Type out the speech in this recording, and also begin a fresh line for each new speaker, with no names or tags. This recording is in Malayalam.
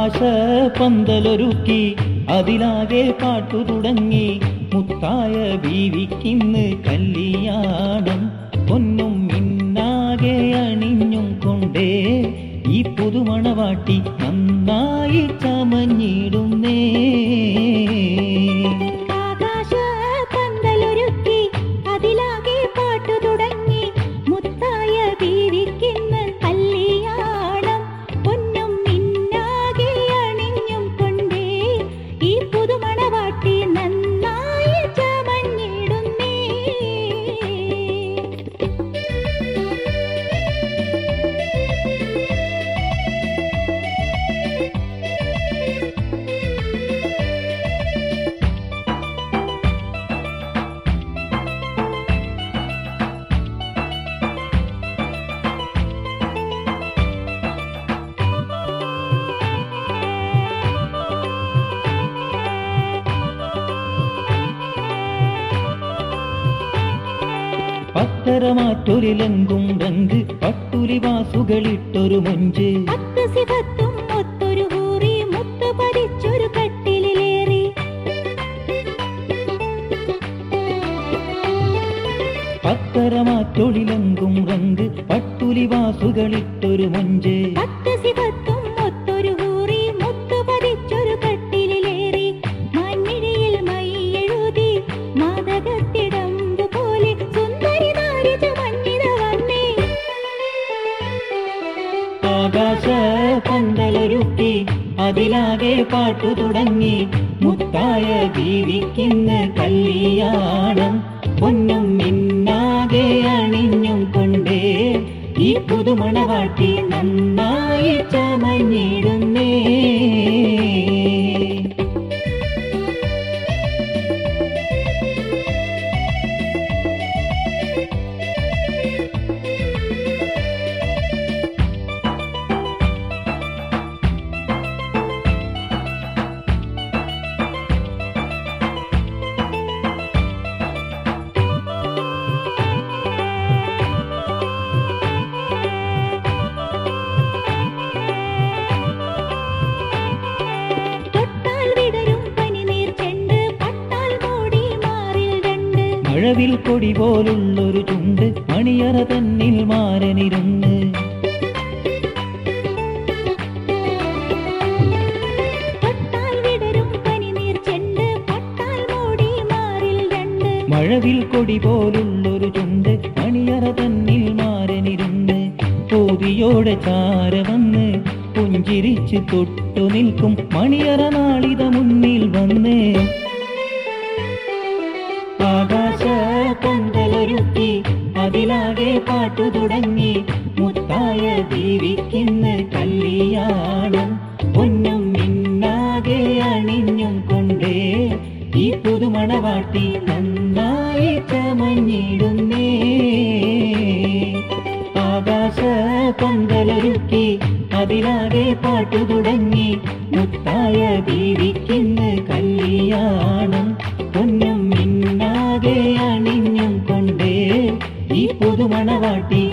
ആകാശ പന്തലൊരുക്കി അതിലാകെ പാട്ടു തുടങ്ങി മുത്തായ ബീവിക്കിന്ന് കല്യാണം പൊന്നും മിന്നാകെ അണിഞ്ഞും കൊണ്ടേ ഈ പുതുമണവാട്ടി നന്നായി ചമഞ്ഞിടുന്നേ
ആകാശ പന്തലൊരുക്കി അതിലാകെ പാട്ടു തുടങ്ങി മുത്തായ ബീവിക്കിന്ന് കല്യാണം പൊന്നും മിന്നാകെ അണിഞ്ഞും കൊണ്ടേ ഈ പുതുമണവാട്ടി നന്നായി ചമഞ്ഞിടുന്നേ
പത്തരമാറ്റൊരിലെങ്കും റങ്ക് പട്ടുലി വാസുകളിട്ടൊരു മൊഞ്ച്
പത്ത് സിഫത്തും ഒത്തൊരു ഹൂറി മുത്തു പതിച്ചൊരു കട്ടിലേറി
പത്തരമാറ്റൊളിലെങ്കും റങ്ക് പട്ടുലി വാസുകളിട്ടൊരു മൊഞ്ച്
പത്ത് സിഫത്തും ഒത്തൊരു ഹൂറി മുത്തു പതിച്ചൊരു കട്ടിലേറി മണ്ണിഴയിൽ മൈയെഴുതി മാതകത്തിടമ്പു പോലെ സുന്ദരി നാരിത മണ്ണിത വന്നേ
ആകാശ പന്തലൊരുക്കി അതിലാകെ പാട്ടു തുടങ്ങി മുത്തായ ബീവിക്കിന്ന് കല്യാണം പൊന്നും മിന്നാകെ അണിഞ്ഞും കൊണ്ടേ ഈ പുതുമണവാട്ടി നന്നായി ചമഞ്ഞിടുന്നേ
തൊട്ടാൽ വിടരും പനിനീർ ചെണ്ട് പട്ടാൽ മൂടി മാറിൽ രണ്ട്
മഴവിൽ കൊടി പോലുള്ളൊരു ചുണ്ട് മണിയറ തന്നിൽ മാരനിരുന്ന്
തൊട്ടാൽ വിടരും പനിനീർ ചെണ്ട് പട്ടാൽ മൂടി മാറിൽ രണ്ട്
മഴവിൽ കൊടി പോലുള്ളൊരു ചുണ്ട് മണിയറ തന്നിൽ മാരനിരുന്ന് പൂതിയോടെ ചാര വന്ന് പുഞ്ചിരിച്ച് തൊട്ടു നിൽക്കും മണിയറ നാളിത മുന്നിൽ വന്ന് ആകാശ പന്തലൊരുക്കി അതിലാകെ പാട്ടു തുടങ്ങി മുത്തായ ദേവിക്കിന്ന് കല്യാണം പൊന്നും മിന്നാകെ അണിഞ്ഞും കൊണ്ടേ ഈ പുതുമണവാട്ടി നന്നായി ചമഞ്ഞിടുന്നേ ആകാശ പന്തലൊരുക്കി അതിലാകെ പാട്ടു തുടങ്ങി മുത്തായ ദേവിക്കിന്ന് കല്യാണം പൊന്നും മിന്നാകെ അണിഞ്ഞും കൊണ്ടേ ഈ പുതുമണവാട്ടി